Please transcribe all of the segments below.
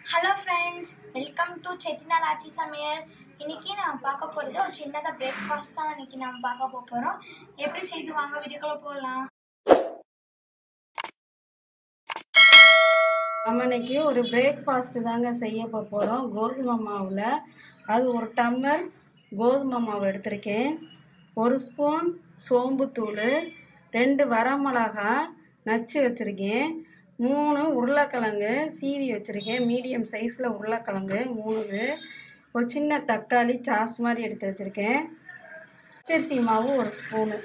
hello friends welcome to Chettinad ஆச்சி சமையல் இன்னைக்கு நான் பார்க்க போகிறது ஒரு சின்னதாக பிரேக்ஃபாஸ்ட் தான் இன்னைக்கு நம்ம பார்க்க போகிறோம் எப்படி செய்து வாங்க வீடியோக்குள்ள போகலாம் நம்ம இன்னைக்கு ஒரு பிரேக்ஃபாஸ்ட்டு தாங்க செய்ய போகிறோம் கோதுமை மாவில் அது ஒரு டம்ளர் கோதுமை மாவு எடுத்திருக்கேன் ஒரு ஸ்பூன் சோம்புத்தூள் ரெண்டு வரமிளகா நச்சு வச்சுருக்கேன் மூணு உருளைக்கிழங்கு சீவி வச்சுருக்கேன் மீடியம் சைஸில் உருளைக்கிழங்கு மூணு ஒரு சின்ன தக்காளி சாஸ் மாதிரி எடுத்து வச்சுருக்கேன் பச்சரிசி மாவு ஒரு ஸ்பூனு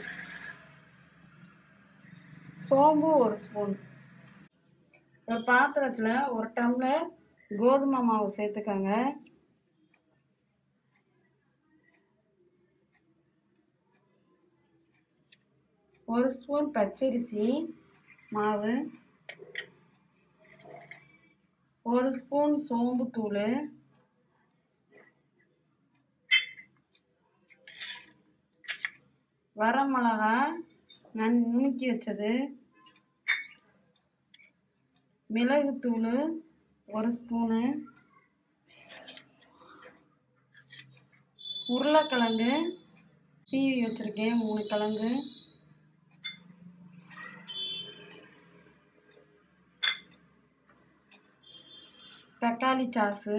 சோம்பு ஒரு ஸ்பூன் ஒரு பாத்திரத்தில் ஒரு டம்ளர் கோதுமை மாவு சேர்த்துக்கோங்க ஒரு ஸ்பூன் பச்சரிசி மாவு ஒரு ஸ்பூன் சோம்புத்தூள் வரமிளகா நான் நுணுக்கி வச்சது மிளகுத்தூள் ஒரு ஸ்பூனு உருளைக்கிழங்கு சீவி வச்சுருக்கேன் மூணு கிழங்கு தக்காளி சாஸு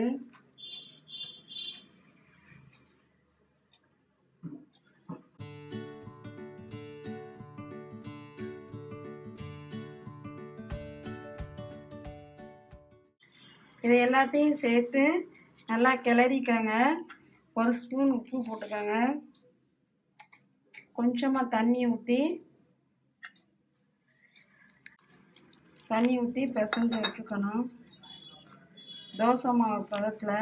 இதை எல்லாத்தையும் சேர்த்து நல்லா கிளறிக்கங்க ஒரு ஸ்பூன் உப்பு போட்டுக்கோங்க கொஞ்சமாக தண்ணி ஊற்றி தண்ணி ஊற்றி பிசைஞ்சு வச்சுக்கணும் தோசை மாவு பதத்தில்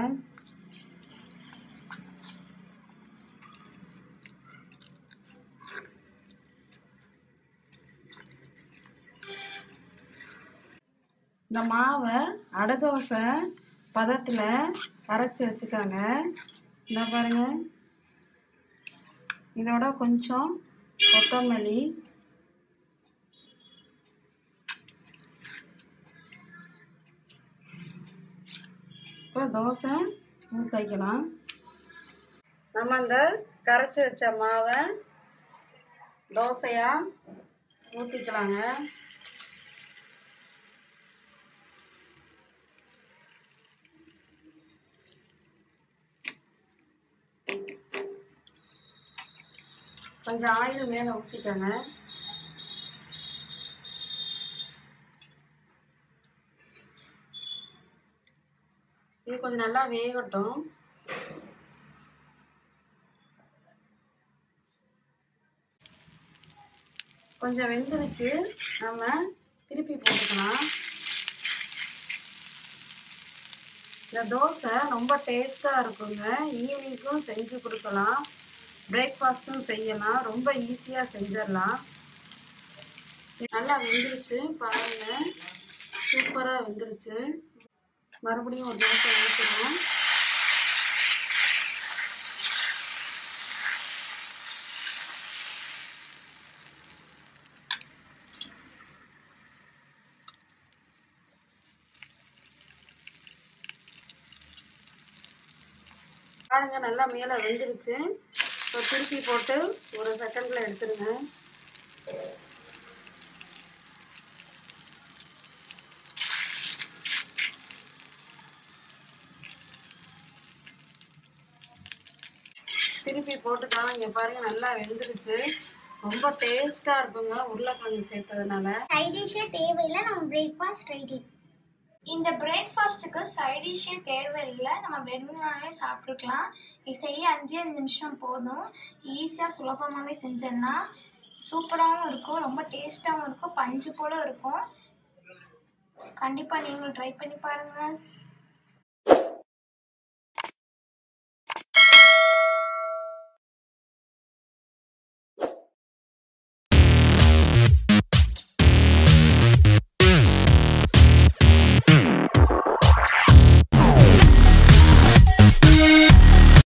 இந்த மாவை அடை தோசை பதத்தில் கரைச்சி வச்சுக்கோங்க இந்த பாருங்க இதோட கொஞ்சம் கொத்தமல்லி இப்போ தோசை ஊற்றிக்கலாம் நம்ம இந்த கரைச்சி வச்ச மாவை தோசையாக ஊற்றிக்கலாங்க கொஞ்சம் ஆயில் மேலே ஊற்றிக்கோங்க இது கொஞ்சம் நல்லா வேகட்டும் கொஞ்சம் வெந்துருச்சு நம்ம திருப்பி போட்டுக்கலாம் இந்த தோசை ரொம்ப டேஸ்ட்டாக இருக்குங்க ஈவினிங்க்கும் செஞ்சு கொடுக்கலாம் பிரேக்ஃபாஸ்ட்டும் செய்யலாம் ரொம்ப ஈஸியாக செஞ்சிடலாம் நல்லா வெந்துருச்சு பாருங்க சூப்பராக வெந்துருச்சு மறுபடியும் ஒரு தோசை ஊற்றுறோம் பாருங்க நல்லா மேலே வெந்துருச்சு இப்போ திருப்பி போட்டு ஒரு செகண்டில் எடுத்துருங்க திருப்பி போட்டுக்கலாம் இங்கே பாருங்க நல்லா வெந்துருச்சு ரொம்ப டேஸ்ட்டாக இருக்குங்க உருளைக்கிழங்கு சேர்த்ததுனால சைடிஷே தேவையில்லை நம்ம பிரேக்ஃபாஸ்ட் ரெடி இந்த பிரேக்ஃபாஸ்ட்டுக்கு சைடிஷ்ஷே தேவையில்லை நம்ம வெறுமனாவே சாப்பிட்டுக்கலாம் இது செய்ய அஞ்சே அஞ்சு நிமிஷம் போதும் ஈஸியாக சுலபமாகவே செஞ்சிடலாம் சூப்பராகவும் இருக்கும் ரொம்ப டேஸ்ட்டாகவும் இருக்கும் பஞ்சு போல இருக்கும் கண்டிப்பாக நீங்களும் ட்ரை பண்ணி பாருங்கள்